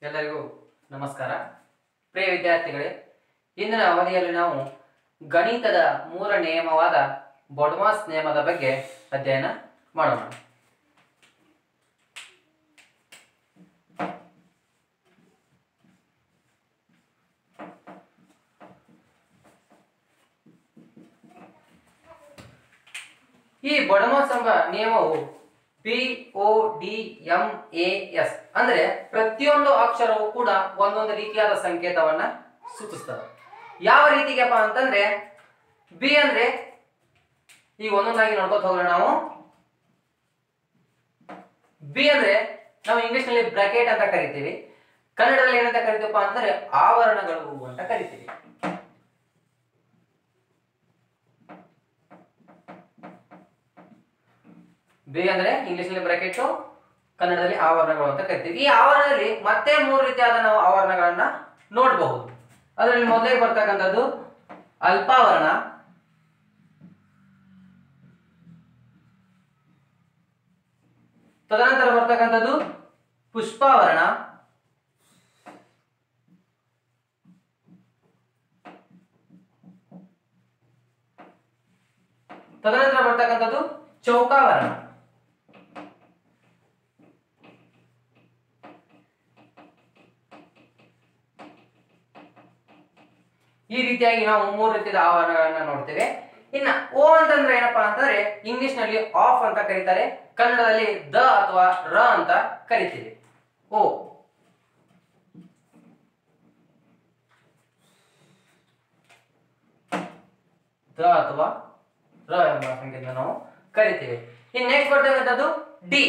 ಎಲ್ಲರಿಗೂ ನಮಸ್ಕಾರ ಪ್ರಿಯ ವಿದ್ಯಾರ್ಥಿಗಳೇ ಇಂದಿನ ಅವಧಿಯಲ್ಲಿ ನಾವು ಗಣಿತದ ಮೂಲ ನಿಯಮವಾದ ಬೊಡ್ಮಾಸ್ ನಿಯಮದ ಬಗ್ಗೆ ಅಧ್ಯಯನ ಮಾಡೋಣ ಈ ಬೊಡಮಾಸ್ ಎಂಬ ನಿಯಮವು B O D M A S ಅಂದ್ರೆ ಪ್ರತಿಯೊಂದು ಅಕ್ಷರವು ಕೂಡ ಒಂದೊಂದು ರೀತಿಯಾದ ಸಂಕೇತವನ್ನ ಸೂಚಿಸ್ತದೆ ಯಾವ ರೀತಿಗಪ್ಪ ಅಂತಂದ್ರೆ ಬಿ ಅಂದ್ರೆ ಈಗ ಒಂದೊಂದಾಗಿ ನೋಡ್ಕೊತ ಹೋಗೋಣ ನಾವು ಬಿ ಅಂದ್ರೆ ನಾವು ಇಂಗ್ಲಿಷ್ ನಲ್ಲಿ ಬ್ರಾಕೆಟ್ ಅಂತ ಕರಿತೀವಿ ಕನ್ನಡದಲ್ಲಿ ಏನಂತ ಕರಿತೀವಪ್ಪ ಅಂತಂದ್ರೆ ಆವರಣಗಳು ಅಂತ ಕರಿತೀವಿ ಬಿ ಅಂದ್ರೆ ಇಂಗ್ಲಿಷ್ ನಲ್ಲಿ ಬ್ರಾಕೆಟ್ ಕನ್ನಡದಲ್ಲಿ ಆವರಣಗಳು ಅಂತ ಕರಿತೀವಿ ಈ ಆವರಣದಲ್ಲಿ ಮತ್ತೆ ಮೂರು ರೀತಿಯಾದ ನಾವು ಆವರಣಗಳನ್ನ ನೋಡಬಹುದು ಅದರಲ್ಲಿ ಮೊದಲಿಗೆ ಬರ್ತಕ್ಕಂಥದ್ದು ಅಲ್ಪಾವರಣ ತದನಂತರ ಬರ್ತಕ್ಕಂಥದ್ದು ಪುಷ್ಪಾವರಣ ತದನಂತರ ಬರ್ತಕ್ಕಂಥದ್ದು ಚೌಕಾವರಣ ಈ ರೀತಿಯಾಗಿ ನಾವು ಮೂರು ರೀತಿಯ ಆವರಣಗಳನ್ನ ನೋಡ್ತೇವೆ ಇನ್ನ ಓ ಅಂತಂದ್ರೆ ಏನಪ್ಪಾ ಅಂತಂದ್ರೆ ಇಂಗ್ಲಿಷ್ ನಲ್ಲಿ ಆಫ್ ಅಂತ ಕರೀತಾರೆ ಕನ್ನಡದಲ್ಲಿ ದ ಅಥವಾ ರ ಅಂತ ಕರಿತೀವಿ ಓ ದ ಅಥವಾ ರ ಎಂಬ ಸಂಖ್ಯೆಯನ್ನು ನಾವು ಕರಿತೀವಿ ಇನ್ನು ನೆಕ್ಸ್ಟ್ ಬರ್ತಕ್ಕಂಥದ್ದು ಡಿ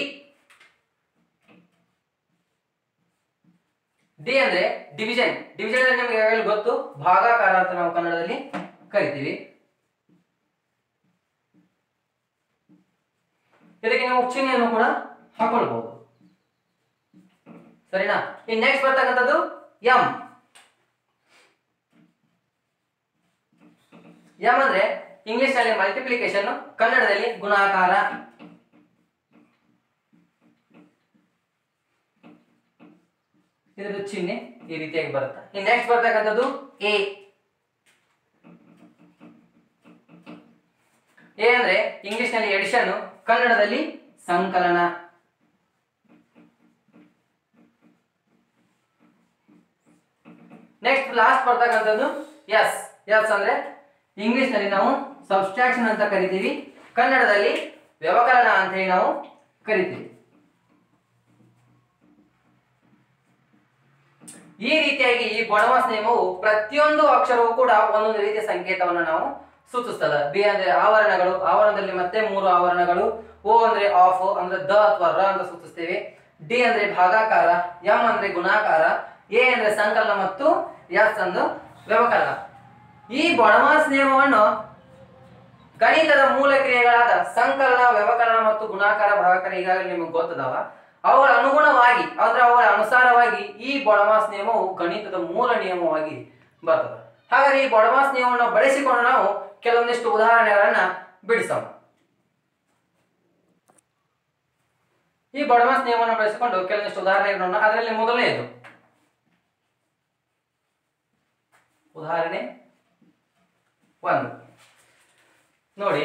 ಡಿ ಅಂದ್ರೆ ಡಿವಿಷನ್ ಡಿವಿಷನ್ ಅಂದ್ರೆ ನಿಮಗೆ ಈಗಾಗಲೇ ಗೊತ್ತು ಭಾಗಾಕಾರ ಅಂತ ನಾವು ಕನ್ನಡದಲ್ಲಿ ಕರಿತೀವಿ ಇದಕ್ಕೆ ನೀವು ಚಿಹ್ನೆಯನ್ನು ಕೂಡ ಹಾಕೊಳ್ಬಹುದು ಸರಿನಾ ಇನ್ ನೆಕ್ಸ್ಟ್ ಬರ್ತಕ್ಕಂಥದ್ದು ಎಂ ಎಂ ಅಂದ್ರೆ ಇಂಗ್ಲಿಷ್ ನಲ್ಲಿ ಮಲ್ಟಿಪ್ಲಿಕೇಶನ್ ಕನ್ನಡದಲ್ಲಿ ಗುಣಾಕಾರ ಇದರ ಚಿಹ್ನೆ ಈ ರೀತಿಯಾಗಿ ಬರುತ್ತೆ ಇನ್ ನೆಕ್ಸ್ಟ್ ಬರ್ತಕ್ಕಂಥದ್ದು ಎ ಎ ಅಂದ್ರೆ ಇಂಗ್ಲಿಷ್ ನಲ್ಲಿ ಎಡಿಷನ್ ಕನ್ನಡದಲ್ಲಿ ಸಂಕಲನ ನೆಕ್ಸ್ಟ್ ಲಾಸ್ಟ್ ಬರ್ತಕ್ಕಂಥದ್ದು ಎಸ್ ಎಸ್ ಅಂದ್ರೆ ಇಂಗ್ಲಿಷ್ ನಲ್ಲಿ ನಾವು ಸಬ್ಸ್ಟ್ರಾಕ್ಷನ್ ಅಂತ ಕರಿತೀವಿ ಕನ್ನಡದಲ್ಲಿ ವ್ಯವಕಲನ ಅಂತ ಹೇಳಿ ನಾವು ಕರಿತೀವಿ ಈ ರೀತಿಯಾಗಿ ಈ ಬೊಡಮಾಸ್ ನಿಯಮವು ಪ್ರತಿಯೊಂದು ಅಕ್ಷರವೂ ಕೂಡ ಒಂದೊಂದು ರೀತಿಯ ಸಂಕೇತವನ್ನು ನಾವು ಸೂಚಿಸ್ತದೆ ಬಿ ಅಂದ್ರೆ ಆವರಣಗಳು ಆವರಣದಲ್ಲಿ ಮತ್ತೆ ಮೂರು ಆವರಣಗಳು ಓ ಅಂದ್ರೆ ಆಫ್ ಅಂದ್ರೆ ದ ಅಥವಾ ರ ಅಂತ ಸೂಚಿಸ್ತೇವೆ ಡಿ ಅಂದ್ರೆ ಭಾಗಾಕಾರ ಎಂ ಅಂದ್ರೆ ಗುಣಾಕಾರ ಎ ಅಂದ್ರೆ ಸಂಕಲನ ಮತ್ತು ಎಸ್ ಅಂದು ವ್ಯವಕಲನ ಈ ಬೊಡಮಾಸ್ ನಿಯಮವನ್ನು ಗಣಿತದ ಮೂಲ ಕ್ರಿಯೆಗಳಾದ ಸಂಕಲನ ವ್ಯವಕಲನ ಮತ್ತು ಗುಣಾಕಾರ ಭಾಗಾಕಾರ ಈಗಾಗಲೇ ನಿಮಗೆ ಗೊತ್ತದವ ಅವುಗಳ ಅನುಗುಣವಾಗಿ ಅಂದ್ರೆ ಅವುಗಳ ಅನುಸಾರವಾಗಿ ಈ ಬೊಡಮಾಸ್ ನಿಯಮವು ಗಣಿತದ ಮೂಲ ನಿಯಮವಾಗಿ ಬರ್ತದೆ ಹಾಗಾದ್ರೆ ಈ ಬೊಡಮಾಸ್ ನಿಯಮವನ್ನು ಬಳಸಿಕೊಂಡು ನಾವು ಕೆಲವೊಂದಿಷ್ಟು ಉದಾಹರಣೆಗಳನ್ನ ಬಿಡಿಸೋಣ ಈ ಬೊಡಮಾಸ್ ನಿಯಮವನ್ನು ಬಳಸಿಕೊಂಡು ಕೆಲವೊಂದಿಷ್ಟು ಉದಾಹರಣೆಗಳನ್ನು ಅದರಲ್ಲಿ ಮೊದಲನೆಯದು ಉದಾಹರಣೆ ಒಂದು ನೋಡಿ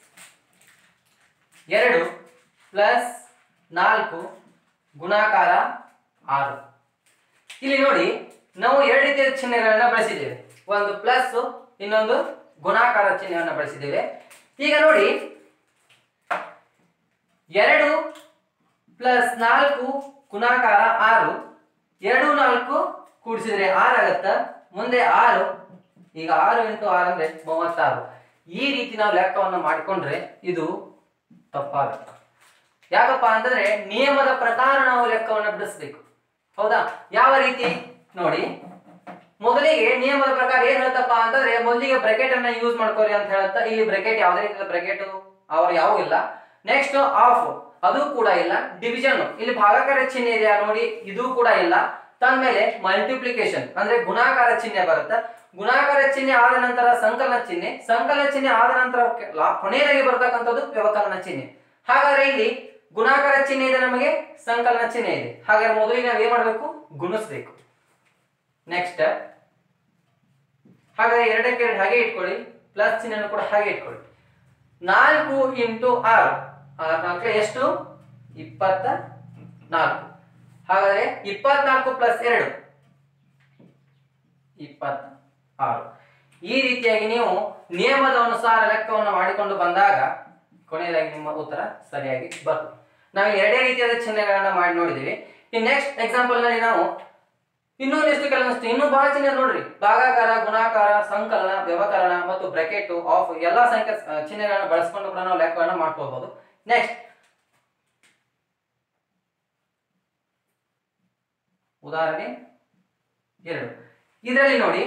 ಎರಡು ಪ್ಲಸ್ ನಾಲ್ಕು ಗುಣಾಕಾರ ಆರು ಇಲ್ಲಿ ನೋಡಿ ನಾವು ಎರಡು ರೀತಿಯ ಚಿಹ್ನೆಗಳನ್ನ ಬಳಸಿದ್ದೇವೆ ಒಂದು ಪ್ಲಸ್ ಇನ್ನೊಂದು ಗುಣಾಕಾರ ಚಿಹ್ನೆಯನ್ನು ಬಳಸಿದ್ದೇವೆ ಈಗ ನೋಡಿ ಎರಡು ಪ್ಲಸ್ ನಾಲ್ಕು ಗುಣಾಕಾರ ಆರು ಎರಡು ನಾಲ್ಕು ಕೂಡಿಸಿದ್ರೆ ಆರು ಆಗತ್ತ ಮುಂದೆ ಆರು ಈಗ ಆರು ಇಂಟು ಆರು ಅಂದ್ರೆ ಮೂವತ್ತಾರು ಈ ರೀತಿ ನಾವು ಲೆಕ್ಕವನ್ನು ಮಾಡಿಕೊಂಡ್ರೆ ಇದು ತಪ್ಪಾಗುತ್ತೆ ಯಾಕಪ್ಪ ಅಂತಂದ್ರೆ ನಿಯಮದ ಪ್ರಕಾರ ನಾವು ಲೆಕ್ಕವನ್ನು ಬಿಡಿಸ್ಬೇಕು ಹೌದಾ ಯಾವ ರೀತಿ ನೋಡಿ ಮೊದಲಿಗೆ ನಿಯಮದ ಪ್ರಕಾರ ಏನ್ ಹೇಳ್ತಪ್ಪ ಅಂತಂದ್ರೆ ಮೊದಲಿಗೆ ಬ್ರೆಕೆಟ್ ಅನ್ನ ಯೂಸ್ ಮಾಡ್ಕೋರಿ ಅಂತ ಹೇಳುತ್ತಾ ಇಲ್ಲಿ ಬ್ರೆಕೆಟ್ ಯಾವುದೇ ರೀತಿಯ ಬ್ರೆಕೆಟ್ ಅವ್ರು ಯಾವ ಇಲ್ಲ ನೆಕ್ಸ್ಟ್ ಆಫ್ ಅದು ಕೂಡ ಇಲ್ಲ ಡಿವಿಷನ್ ಇಲ್ಲಿ ಭಾಗಾಕಾರ ಚಿಹ್ನೆ ಇದೆಯಾ ನೋಡಿ ಇದು ಕೂಡ ಇಲ್ಲ ತಂದ್ಮೇಲೆ ಮಲ್ಟಿಪ್ಲಿಕೇಶನ್ ಅಂದ್ರೆ ಗುಣಾಕಾರ ಚಿಹ್ನೆ ಬರುತ್ತೆ ಗುಣಾಕಾರ ಚಿಹ್ನೆ ಆದ ನಂತರ ಸಂಕಲನ ಚಿಹ್ನೆ ಸಂಕಲನ ಚಿಹ್ನೆ ಆದ ನಂತರ ಕೆ- ಲಾ- ಕೊನೆಯದಾಗಿ ಬರ್ತಕ್ಕಂಥದ್ದು ವ್ಯವಕಲನ ಚಿಹ್ನೆ ಹಾಗಾದ್ರೆ ಇಲ್ಲಿ ಗುಣಾಕಾರ ಚಿಹ್ನೆ ಇದೆ ನಮಗೆ ಸಂಕಲನ ಚಿಹ್ನೆ ಇದೆ ಹಾಗಾದ್ರೆ ಮೊದಲಿಗೆ ನಾವು ಏನ್ ಮಾಡಬೇಕು ಗುಣಿಸ್ಬೇಕು ನೆಕ್ಸ್ಟ್ ಹಾಗಾದ್ರೆ ಎರಡಕ್ಕೆ ಎರಡು ಹಾಗೆ ಇಟ್ಕೊಳ್ಳಿ ಪ್ಲಸ್ ಚಿಹ್ನೆಯನ್ನು ಕೂಡ ಹಾಗೆ ಇಟ್ಕೊಳ್ಳಿ ನಾಲ್ಕು ಇಂಟು ಆರು ಆರು ನಾಲ್ಕು ಎಷ್ಟು ಇಪ್ಪತ್ತ ನಾಲ್ಕು ಹಾಗಾದ್ರೆ ಇಪ್ಪತ್ನಾಲ್ಕು ಪ್ಲಸ್ ಎರಡು ಇಪ್ಪತ್ತ ಆರು ಈ ರೀತಿಯಾಗಿ ನೀವು ನಿಯಮದ ಅನುಸಾರ ಲೆಕ್ಕವನ್ನು ಮಾಡಿಕೊಂಡು ಬಂದಾಗ ಕೊನೆಯದಾಗಿ ನಿಮ್ಮ ಉತ್ತರ ಸರಿಯಾಗಿ ಬರ್ತದೆ ನಾವು ಎರಡೇ ರೀತಿಯಾದ ಚಿಹ್ನೆಗಳನ್ನ ಮಾಡಿ ನೋಡಿದೀವಿ ಈ ನೆಕ್ಸ್ಟ್ ಎಕ್ಸಾಂಪಲ್ ನಲ್ಲಿ ನಾವು ಇನ್ನೊಂದಿಷ್ಟು ಕೆಲವೊಂದಿಷ್ಟು ಇನ್ನೂ ಬಹಳ ಚಿಹ್ನೆ ನೋಡ್ರಿ ಭಾಗಾಕಾರ ಗುಣಾಕಾರ ಸಂಕಲನ ವ್ಯವಕರಣ ಮತ್ತು ಬ್ರಾಕೆಟ್ ಆಫ್ ಎಲ್ಲಾ ಸಂಖ್ಯೆ ಆ, ಚಿಹ್ನೆಗಳನ್ನ ಬಳಸ್ಕೊಂಡು ಕೂಡ ನಾವು ಲೆಕ್ಕವನ್ನ ಮಾಡ್ಕೋಬಹುದು ನೆಕ್ಸ್ಟ್ ಉದಾಹರಣೆ ಎರಡು ಇದರಲ್ಲಿ ನೋಡಿ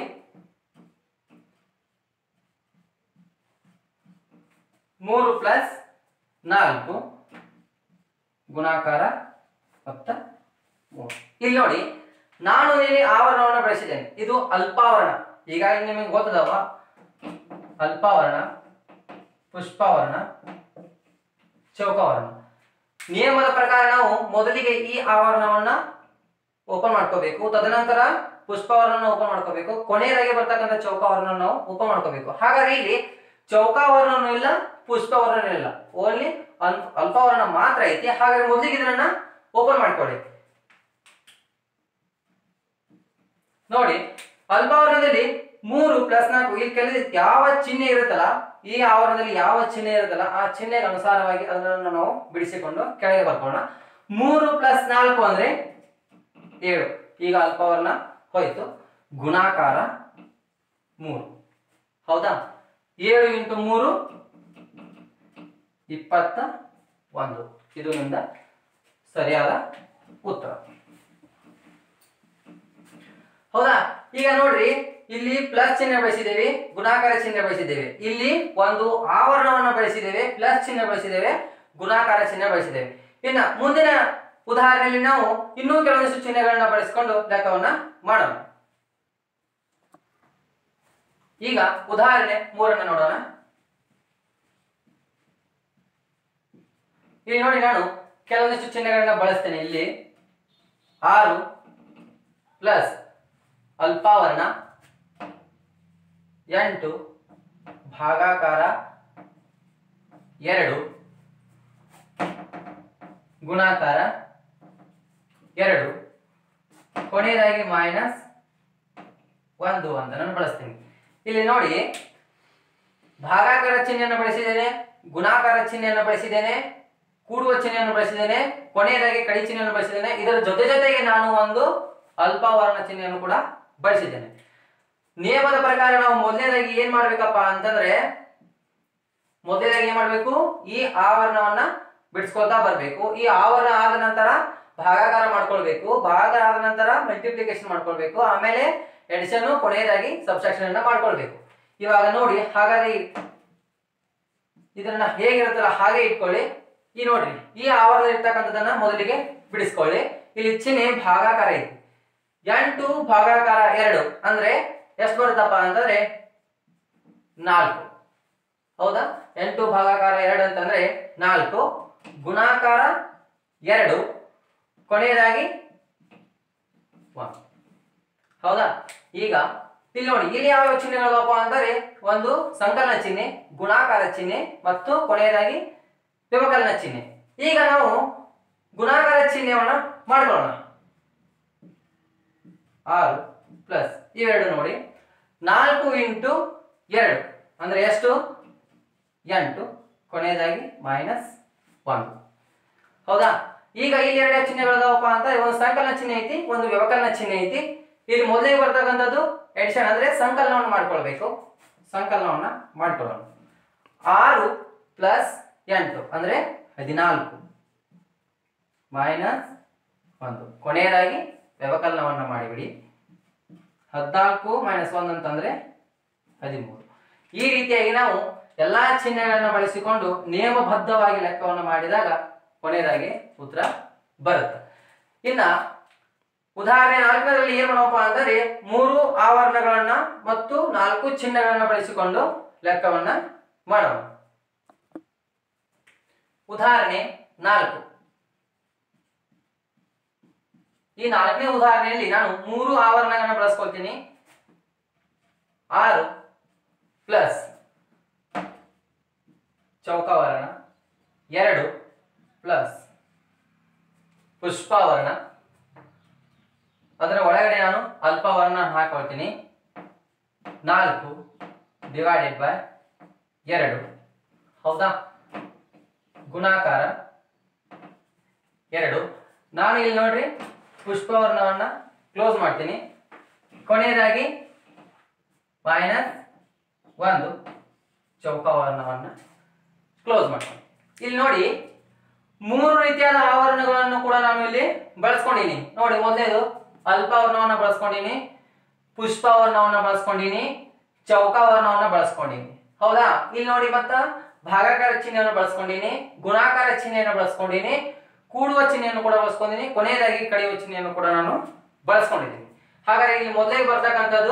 ಮೂರು ಪ್ಲಸ್ ನಾಲ್ಕು ಗುಣಾಕಾರ ಮೊತ್ತ ಮೂರು ಇಲ್ಲಿ ನೋಡಿ ನಾನು ಇಲ್ಲಿ ಆವರಣವನ್ನು ಬಳಸಿದ್ದೇನೆ ಇದು ಅಲ್ಪಾವರಣ ಈಗಾಗಲೇ ನಿಮಗೆ ಗೊತ್ತದವ ಅಲ್ಪಾವರಣ ಪುಷ್ಪಾವರಣ ಚೌಕಾವರಣ ನಿಯಮದ ಪ್ರಕಾರ ನಾವು ಮೊದಲಿಗೆ ಈ ಆವರಣವನ್ನ ಓಪನ್ ಮಾಡ್ಕೋಬೇಕು ತದನಂತರ ಪುಷ್ಪಾವರಣ ಓಪನ್ ಮಾಡ್ಕೋಬೇಕು ಕೊನೆಯದಾಗಿ ಬರ್ತಕ್ಕಂಥ ಚೌಕಾವರಣ ನಾವು ಓಪನ್ ಮಾಡ್ಕೋಬೇಕು ಹಾಗಾದ್ರೆ ಇಲ್ಲಿ ಚೌಕಾವರಣನೂ ಇಲ್ಲ ಪುಷ್ಪವರ್ಣ ಇಲ್ಲ ಓನ್ಲಿ ಅಲ್ಪಾವರಣ ಮಾತ್ರ ಐತಿ ಹಾಗಾದ್ರೆ ಮೊದಲಿಗೆ ಇದನ್ನ ಓಪನ್ ಮಾಡ್ಕೊಳ್ಳಿ ನೋಡಿ ಅಲ್ಪಾವರಣದಲ್ಲಿ ಮೂರು ಪ್ಲಸ್ ನಾಲ್ಕು ಇಲ್ಲಿ ಕೆಲವು ಯಾವ ಚಿಹ್ನೆ ಇರುತ್ತಲ್ಲ ಈ ಆವರಣದಲ್ಲಿ ಯಾವ ಚಿಹ್ನೆ ಇರುತ್ತಲ್ಲ ಆ ಚಿಹ್ನೆಗೆ ಅನುಸಾರವಾಗಿ ಅದನ್ನು ನಾವು ಬಿಡಿಸಿಕೊಂಡು ಕೆಳಗೆ ಬರ್ಕೊಳ್ಳೋಣ ಮೂರು ಪ್ಲಸ್ ನಾಲ್ಕು ಅಂದ್ರೆ ಏಳು ಈಗ ಅಲ್ಪವರ್ಣ ಹೋಯ್ತು ಗುಣಾಕಾರ ಮೂರು ಹೌದಾ ಏಳು ಇಂಟು ಮೂರು ಇಪ್ಪತ್ತ ಒಂದು ಇದು ನಿಮ್ದ ಸರಿಯಾದ ಉತ್ತರ ಹೌದಾ ಈಗ ನೋಡ್ರಿ ಇಲ್ಲಿ ಪ್ಲಸ್ ಚಿಹ್ನೆ ಬಳಸಿದ್ದೇವೆ ಗುಣಾಕಾರ ಚಿಹ್ನೆ ಬಳಸಿದ್ದೇವೆ ಇಲ್ಲಿ ಒಂದು ಆವರಣವನ್ನು ಬಳಸಿದ್ದೇವೆ ಪ್ಲಸ್ ಚಿಹ್ನೆ ಬಳಸಿದ್ದೇವೆ ಗುಣಾಕಾರ ಚಿಹ್ನೆ ಬಳಸಿದ್ದೇವೆ ಇನ್ನ ಮುಂದಿನ ಉದಾಹರಣೆಯಲ್ಲಿ ನಾವು ಇನ್ನೂ ಕೆಲವೊಂದಿಷ್ಟು ಚಿಹ್ನೆಗಳನ್ನ ಬಳಸಿಕೊಂಡು ಲೆಕ್ಕವನ್ನ ಮಾಡೋಣ ಈಗ ಉದಾಹರಣೆ ಮೂರನ್ನ ನೋಡೋಣ ಇಲ್ಲಿ ನೋಡಿ ನಾನು ಕೆಲವೊಂದಿಷ್ಟು ಚಿಹ್ನೆಗಳನ್ನ ಬಳಸ್ತೇನೆ ಇಲ್ಲಿ ಆರು ಪ್ಲಸ್ ಅಲ್ಪಾವರ್ಣ ಎಂಟು ಭಾಗಾಕಾರ ಎರಡು ಗುಣಾಕಾರ ಎರಡು ಕೊನೆಯದಾಗಿ ಮೈನಸ್ ಒಂದು ಒಂದನ್ನು ಬಳಸ್ತೀನಿ ಇಲ್ಲಿ ನೋಡಿ ಭಾಗಾಕಾರ ಚಿಹ್ನೆಯನ್ನು ಬಳಸಿದ್ದೇನೆ ಗುಣಾಕಾರ ಚಿಹ್ನೆಯನ್ನು ಬಳಸಿದ್ದೇನೆ ಕೂಡುವ ಚಿಹ್ನೆಯನ್ನು ಬಳಸಿದ್ದೇನೆ ಕೊನೆಯದಾಗಿ ಕಡಿ ಚಿಹ್ನೆಯನ್ನು ಬಳಸಿದ್ದೇನೆ ಇದರ ಜೊತೆ ಜೊತೆಗೆ ನಾನು ಒಂದು ಅಲ್ಪಾವರಣ ಚಿಹ್ನೆಯನ್ನು ಕೂಡ ಬಳಸಿದ್ದೇನೆ ನಿಯಮದ ಪ್ರಕಾರ ನಾವು ಮೊದಲನೇದಾಗಿ ಏನ್ ಮಾಡ್ಬೇಕಪ್ಪ ಅಂತಂದ್ರೆ ಮೊದಲನೇದಾಗಿ ಏನ್ ಮಾಡ್ಬೇಕು ಈ ಆವರಣವನ್ನ ಬಿಡಿಸ್ಕೊಳ್ತಾ ಬರ್ಬೇಕು ಈ ಆವರಣ ಆದ ನಂತರ ಭಾಗಾಕಾರ ಮಾಡ್ಕೊಳ್ಬೇಕು ಭಾಗಾಕಾರ ಆದ ನಂತರ ಮಲ್ಟಿಪ್ಲಿಕೇಶನ್ ಮಾಡ್ಕೊಳ್ಬೇಕು ಆಮೇಲೆ ಎಡಿಷನ್ ಕೊನೆಯದಾಗಿ ಸಬ್ಸ್ಟ್ರಾಕ್ಷನ್ ಅನ್ನ ಮಾಡ್ಕೊಳ್ಬೇಕು ಇವಾಗ ನೋಡಿ ಹಾಗಾದ್ರೆ ಇದನ್ನ ಹೇಗಿರುತ್ತಲ್ಲ ಹಾಗೆ ಇಟ್ಕೊಳ್ಳಿ ಈ ನೋಡ್ರಿ ಈ ಆವರಣದಲ್ಲಿ ಇರ್ತಕ್ಕಂಥದ್ದನ್ನ ಮೊದಲಿಗೆ ಬಿಡಿಸ್ಕೊಳ್ಳಿ ಇಲ್ಲಿ ಚಿಹ್ನೆ ಭಾಗಾಕಾರ ಇದೆ ಎಂಟು ಭಾಗಾಕಾರ ಎರಡು ಅಂದ್ರೆ ಎಷ್ಟು ಬರುತ್ತಪ್ಪ ಅಂತಂದ್ರೆ ನಾಲ್ಕು ಹೌದಾ ಎಂಟು ಭಾಗಾಕಾರ ಎರಡು ಅಂತಂದ್ರೆ ನಾಲ್ಕು ಗುಣಾಕಾರ ಎರಡು ಕೊನೆಯದಾಗಿ ಒಂದು ಹೌದಾ ಈಗ ಇಲ್ಲಿ ನೋಡಿ ಇಲ್ಲಿ ಯಾವ ಚಿಹ್ನೆಗಳಪ್ಪ ಅಂದರೆ ಒಂದು ಸಂಕಲನ ಚಿಹ್ನೆ ಗುಣಾಕಾರ ಚಿಹ್ನೆ ಮತ್ತು ಕೊನೆಯದಾಗಿ ವ್ಯವಕಲನ ಚಿಹ್ನೆ ಈಗ ನಾವು ಗುಣಾಕಾರ ಚಿಹ್ನೆಯನ್ನ ಮಾಡ್ಕೊಳ್ಳೋಣ ಆರು ಪ್ಲಸ್ ಇವೆರಡು ನೋಡಿ ನಾಲ್ಕು ಇಂಟು ಎರಡು ಅಂದ್ರೆ ಎಷ್ಟು ಎಂಟು ಕೊನೆಯದಾಗಿ ಮೈನಸ್ ಒಂದು ಹೌದಾ ಈಗ ಇಲ್ಲಿ ಎರಡು ಚಿಹ್ನೆಗಳದಾವಪ್ಪ ಅಂತ ಒಂದು ಸಂಕಲನ ಚಿಹ್ನೆ ಐತಿ ಒಂದು ವ್ಯವಕಲನ ಚಿಹ್ನೆ ಐತಿ ಇಲ್ಲಿ ಮೊದಲೇ ಬರ್ತಕ್ಕಂಥದ್ದು ಎಡಿಷನ್ ಅಂದ್ರೆ ಸಂಕಲನವನ್ನು ಮಾಡ್ಕೊಳ್ಬೇಕು ಸಂಕಲನವನ್ನ ಮಾಡ್ಕೊಳ್ಳೋಣ ಆರು ಪ್ಲಸ್ ಎಂಟು ಅಂದ್ರೆ ಹದಿನಾಲ್ಕು ಮೈನಸ್ ಒಂದು ಕೊನೆಯದಾಗಿ ವ್ಯವಕಲನವನ್ನ ಮಾಡಿಬಿಡಿ ಹದಿನಾಲ್ಕು ಮೈನಸ್ ಒಂದು ಅಂತಂದ್ರೆ ಹದಿಮೂರು ಈ ರೀತಿಯಾಗಿ ನಾವು ಎಲ್ಲಾ ಚಿಹ್ನೆಗಳನ್ನ ಬಳಸಿಕೊಂಡು ನಿಯಮಬದ್ಧವಾಗಿ ಲೆಕ್ಕವನ್ನು ಮಾಡಿದಾಗ ಕೊನೆಯದಾಗಿ ಉತ್ತರ ಬರುತ್ತೆ ಇನ್ನ ಉದಾಹರಣೆ ನಾಲ್ಕರಲ್ಲಿ ಏನ್ ಮಾಡೋಪ್ಪ ಅಂದರೆ ಮೂರು ಆವರಣಗಳನ್ನ ಮತ್ತು ನಾಲ್ಕು ಚಿಹ್ನೆಗಳನ್ನ ಬಳಸಿಕೊಂಡು ಲೆಕ್ಕವನ್ನ ಮಾಡೋಣ ಉದಾಹರಣೆ ನಾಲ್ಕು ಈ ನಾಲ್ಕನೇ ಉದಾಹರಣೆಯಲ್ಲಿ ನಾನು ಮೂರು ಆವರಣಗಳನ್ನ ಬಳಸ್ಕೊಳ್ತೀನಿ ಆರು ಪ್ಲಸ್ ಚೌಕಾವರಣ ಎರಡು ಪ್ಲಸ್ ಪುಷ್ಪಾವರಣ ಅದರ ಒಳಗಡೆ ನಾನು ಅಲ್ಪಾವರಣ ಹಾಕೊಳ್ತೀನಿ ನಾಲ್ಕು ಡಿವೈಡೆಡ್ ಬೈ ಎರಡು ಹೌದಾ ಗುಣಾಕಾರ ಎರಡು ನಾನು ಇಲ್ಲಿ ನೋಡ್ರಿ ಪುಷ್ಪವರ್ಣವನ್ನ ಕ್ಲೋಸ್ ಮಾಡ್ತೀನಿ ಕೊನೆಯದಾಗಿ ಮೈನಸ್ ಒಂದು ಚೌಕಾವರ್ಣವನ್ನ ಕ್ಲೋಸ್ ಮಾಡ್ತೀನಿ ಇಲ್ಲಿ ನೋಡಿ ಮೂರು ರೀತಿಯಾದ ಆವರಣಗಳನ್ನು ಕೂಡ ನಾನು ಇಲ್ಲಿ ಬಳಸ್ಕೊಂಡಿನಿ ನೋಡಿ ಮೊದಲೇದು ಅಲ್ಪಾವರ್ಣವನ್ನ ಬಳಸ್ಕೊಂಡಿನಿ ಪುಷ್ಪಾವರ್ಣವನ್ನ ಬಳಸ್ಕೊಂಡಿನಿ ಚೌಕಾವರ್ಣವನ್ನ ಬಳಸ್ಕೊಂಡಿನಿ ಹೌದಾ ಇಲ್ಲಿ ನೋಡಿ ಮತ್ತ ಭಾಗಾಕಾರ ಚಿಹ್ನೆಯನ್ನು ಬಳಸ್ಕೊಂಡಿನಿ ಗುಣಾಕಾರ ಚಿಹ್ನೆಯನ್ನು ಬಳಸ್ಕೊಂಡಿನಿ ಕೂಡುವ ಚಿಹ್ನೆಯನ್ನು ಕೂಡ ಬಳಸ್ಕೊಂಡಿನಿ ಕೊನೆಯದಾಗಿ ಕಳೆಯುವ ಚಿಹ್ನೆಯನ್ನು ಕೂಡ ನಾನು ಬಳಸ್ಕೊಂಡಿದ್ದೀನಿ ಹಾಗಾದ್ರೆ ಇಲ್ಲಿ ಮೊದಲೇ ಬರ್ತಕ್ಕಂಥದ್ದು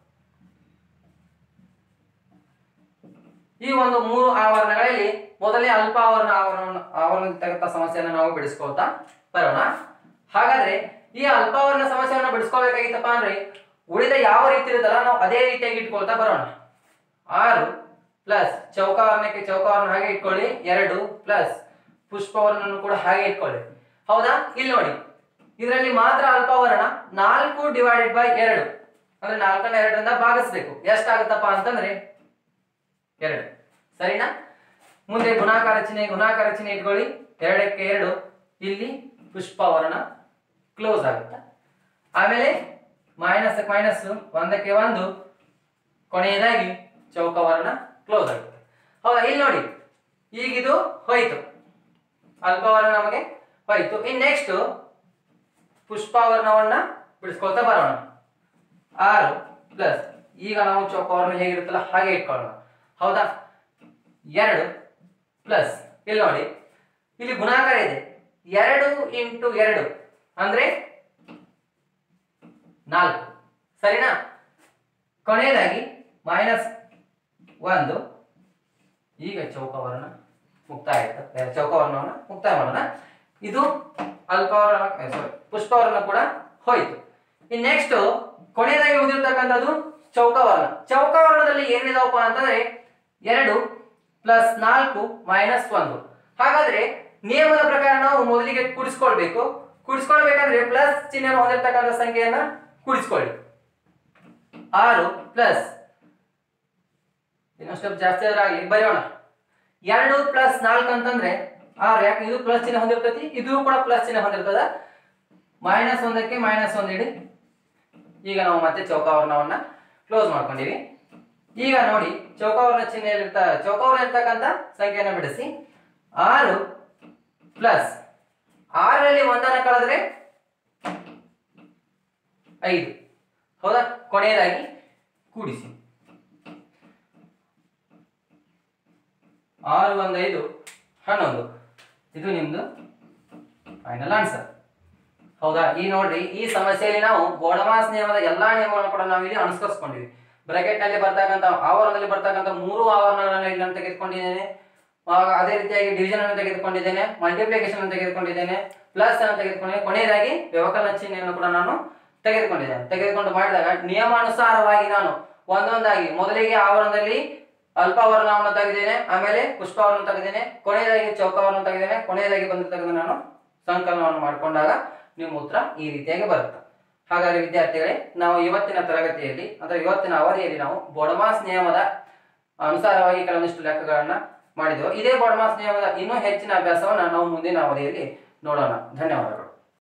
ಈ ಒಂದು ಮೂರು ಆವರಣಗಳಲ್ಲಿ ಮೊದಲೇ ಅಲ್ಪ ಆವರಣ ಆವರಣ ಆವರಣತಕ್ಕಂಥ ಸಮಸ್ಯೆಯನ್ನು ನಾವು ಬಿಡಿಸ್ಕೊಳ್ತಾ ಬರೋಣ ಹಾಗಾದ್ರೆ ಈ ಅಲ್ಪಾವರಣ ಸಮಸ್ಯೆಯನ್ನು ಬಿಡಿಸ್ಕೋಬೇಕಾಗಿತ್ತಪ್ಪ ಅಂದ್ರೆ ಉಳಿದ ಯಾವ ರೀತಿ ಇರುತ್ತಲ್ಲ ನಾವು ಅದೇ ರೀತಿಯಾಗಿ ಇಟ್ಕೊಳ್ತಾ ಬರೋಣ ಆರು ಪ್ಲಸ್ ಚೌಕಾವರ್ಣಕ್ಕೆ ಚೌಕಾವರ್ಣ ಹಾಗೆ ಇಟ್ಕೊಳ್ಳಿ ಎರಡು ಪ್ಲಸ್ ಪುಷ್ಪವರ್ಣನ್ನು ಕೂಡ ಹಾಗೆ ಇಟ್ಕೊಳ್ಳಿ ಹೌದಾ ಇಲ್ಲಿ ನೋಡಿ ಇದರಲ್ಲಿ ಮಾತ್ರ ಅಲ್ಪಾವರಣ ನಾಲ್ಕು ಡಿವೈಡೆಡ್ ಬೈ ಎರಡು ಅಂದ್ರೆ ನಾಲ್ಕನ್ನ ಎರಡರಿಂದ ಭಾಗಿಸ್ಬೇಕು ಎಷ್ಟಾಗುತ್ತಪ್ಪ ಅಂತಂದ್ರೆ ಎರಡು ಸರಿನಾ ಮುಂದೆ ಗುಣಾಕಾರ ಚಿಹ್ನೆ ಗುಣಾಕಾರ ಚಿಹ್ನೆ ಇಟ್ಕೊಳ್ಳಿ ಎರಡಕ್ಕೆ ಎರಡು ಇಲ್ಲಿ ಪುಷ್ಪವರ್ಣ ಕ್ಲೋಸ್ ಆಗುತ್ತೆ ಆಮೇಲೆ ಮೈನಸ್ ಮೈನಸ್ ಒಂದಕ್ಕೆ ಒಂದು ಕೊನೆಯದಾಗಿ ಚೌಕವರ್ಣ ಕ್ಲೋಸ್ ಆಗುತ್ತೆ ಹೌದಾ ಇಲ್ಲಿ ನೋಡಿ ಈಗ ಇದು ಹೋಯ್ತು ಅಲ್ಪವರ್ಣ ನಮಗೆ ಹೋಯ್ತು ಇನ್ ನೆಕ್ಸ್ಟ್ ಪುಷ್ಪವರ್ಣವನ್ನ ಬಿಡಿಸ್ಕೊಳ್ತಾ ಬರೋಣ ಆರು ಪ್ಲಸ್ ಈಗ ನಾವು ಚೌಕವರ್ಣ ಹೇಗಿರುತ್ತಲ್ಲ ಹಾಗೆ ಇಟ್ಕೊಳ್ಳೋಣ ಹೌದಾ ಎರಡು ಪ್ಲಸ್ ಇಲ್ಲಿ ನೋಡಿ ಇಲ್ಲಿ ಗುಣಾಕಾರ ಇದೆ ಎರಡು ಇಂಟು ಎರಡು ಅಂದ್ರೆ ನಾಲ್ಕು ಸರಿನಾ ಕೊನೆಯದಾಗಿ ಮೈನಸ್ ಒಂದು ಈಗ ಚೌಕವರ್ಣ ಮುಕ್ತಾಯ ಆಯ್ತು ಬೇರೆ ಚೌಕವರ್ಣವನ್ನ ಮುಕ್ತಾಯ ಮಾಡೋಣ ಇದು ಅಲ್ಪವರ್ಣ ಸಾರಿ ಪುಷ್ಪವರ್ಣ ಕೂಡ ಹೋಯ್ತು ಇನ್ ನೆಕ್ಸ್ಟ್ ಕೊನೆಯದಾಗಿ ಉಳಿದಿರ್ತಕ್ಕಂಥದ್ದು ಚೌಕವರ್ಣ ಚೌಕವರ್ಣದಲ್ಲಿ ಏನಿದಾವಪ್ಪ ಅಂತಂದ್ರೆ ಎರಡು ಪ್ಲಸ್ ನಾಲ್ಕು ಮೈನಸ್ ಒಂದು ಹಾಗಾದ್ರೆ ನಿಯಮದ ಪ್ರಕಾರ ನಾವು ಮೊದಲಿಗೆ ಕೂಡಿಸ್ಕೊಳ್ಬೇಕು ಕೂಡಿಸ್ಕೊಳ್ಬೇಕಂದ್ರೆ ಪ್ಲಸ್ ಚಿಹ್ನೆ ಹೊಂದಿರತಕ್ಕಂಥ ಸಂಖ್ಯೆಯನ್ನ ಕೂಡಿಸ್ಕೊಳ್ಳಿ ಆರು ಪ್ಲಸ್ ಇನ್ನೊಂದು ಸ್ಟೆಪ್ ಜಾಸ್ತಿ ಆದ್ರೆ ಆಗ್ಲಿ ಬರೆಯೋಣ ಎರಡು ಪ್ಲಸ್ ನಾಲ್ಕು ಅಂತಂದ್ರೆ ಆರು ಯಾಕೆ ಇದು ಪ್ಲಸ್ ಚಿಹ್ನೆ ಹೊಂದಿರ್ತೈತಿ ಇದು ಕೂಡ ಪ್ಲಸ್ ಚಿಹ್ನೆ ಹೊಂದಿರ್ತದ ಮೈನಸ್ ಒಂದಕ್ಕೆ ಮೈನಸ್ ಒಂದು ಇಡಿ ಈಗ ನಾವು ಮತ್ತೆ ಚೌಕಾವರ್ಣವನ್ನ ಕ್ಲೋಸ್ ಮಾಡ್ಕೊಂಡಿವಿ ಈಗ ನೋಡಿ ಚೌಕಾವರ್ಣ ಚಿಹ್ನೆ ಇರ್ತ ಚೌಕಾವರ್ಣ ಇರ್ತಕ್ಕಂಥ ಸಂಖ್ಯೆಯನ್ನು ಬಿಡಿಸಿ ಆರು ಪ್ಲಸ್ ಆರರಲ್ಲಿ ಒಂದನ್ನ ಕಳೆದ್ರೆ ಐದು ಹೌದಾ ಕೊನೆಯದಾಗಿ ಕೂಡಿಸಿ ಆರು ಒಂದು ಐದು ಹನ್ನೊಂದು ಇದು ನಿಮ್ದು ಫೈನಲ್ ಆನ್ಸರ್ ಹೌದಾ ಈ ನೋಡ್ರಿ ಈ ಸಮಸ್ಯೆಯಲ್ಲಿ ನಾವು ಬೋಡಮಾಸ್ ನಿಯಮದ ಎಲ್ಲಾ ನಿಯಮಗಳನ್ನು ಕೂಡ ನಾವು ಇಲ್ಲಿ ಅನುಸರಿಸ್ಕೊಂಡಿವಿ ಬ್ರಾಕೆಟ್ ನಲ್ಲಿ ಬರ್ತಕ್ಕಂಥ ಆವರಣದಲ್ಲಿ ಬರ್ತಕ್ಕಂಥ ಮೂರು ಆವರಣಗಳನ್ನು ಇಲ್ಲಿ ನಾನು ತೆಗೆದುಕೊಂಡಿದ್ದೇನೆ ಆಗ ಅದೇ ರೀತಿಯಾಗಿ ಡಿವಿಷನ್ ಅನ್ನು ತೆಗೆದುಕೊಂಡಿದ್ದೇನೆ ಮಲ್ಟಿಪ್ಲಿಕೇಶನ್ ಅನ್ನು ತೆಗೆದುಕೊಂಡಿದ್ದೇನೆ ಪ್ಲಸ್ ಅನ್ನು ತೆಗೆದುಕೊಂಡಿದ್ದೇನೆ ಕೊನೆಯದಾಗಿ ವ್ಯವಕಲನ ಚಿಹ್ನೆಯನ್ನು ಕೂಡ ನಾನು ತೆಗೆದುಕೊಂಡಿದ್ದೇನೆ ತೆಗೆದುಕೊಂಡು ಮಾಡಿದಾಗ ನಿಯಮಾನುಸಾರವಾಗಿ ನಾನು ಒಂದೊಂದಾಗಿ ಮೊದಲಿಗೆ ಆವರಣದಲ್ಲಿ ಅಲ್ಪಾವರಣವನ್ನು ತೆಗೆದೇನೆ ಆಮೇಲೆ ಪುಷ್ಪವನ್ನು ತೆಗೆದೇನೆ ಕೊನೆಯದಾಗಿ ಚೌಕವನ್ನು ತೆಗೆದೇನೆ ಕೊನೆಯದಾಗಿ ಬಂದಿರ್ತಕ್ಕಂಥ ನಾನು ಸಂಕಲನವನ್ನು ಮಾಡಿಕೊಂಡಾಗ ನಿಮ್ಮ ಉತ್ತರ ಈ ರೀತಿಯಾಗಿ ಬರುತ್ತೆ ಹಾಗಾದ್ರೆ ವಿದ್ಯಾರ್ಥಿಗಳೇ ನಾವು ಇವತ್ತಿನ ತರಗತಿಯಲ್ಲಿ ಅಂದ್ರೆ ಇವತ್ತಿನ ಅವಧಿಯಲ್ಲಿ ನಾವು ಬೊಡಮಾಸ್ ನಿಯಮದ ಅನುಸಾರವಾಗಿ ಕೆಲವೊಂದಿಷ್ಟು ಲೆಕ್ಕಗಳನ್ನ ಮಾಡಿದೆವು ಇದೇ ಬೊಡಮಾಸ್ ನಿಯಮದ ಇನ್ನೂ ಹೆಚ್ಚಿನ ಅಭ್ಯಾಸವನ್ನು ನಾವು ಮುಂದಿನ ಅವಧಿಯಲ್ಲಿ ನೋಡೋಣ ಧನ್ಯವಾದಗಳು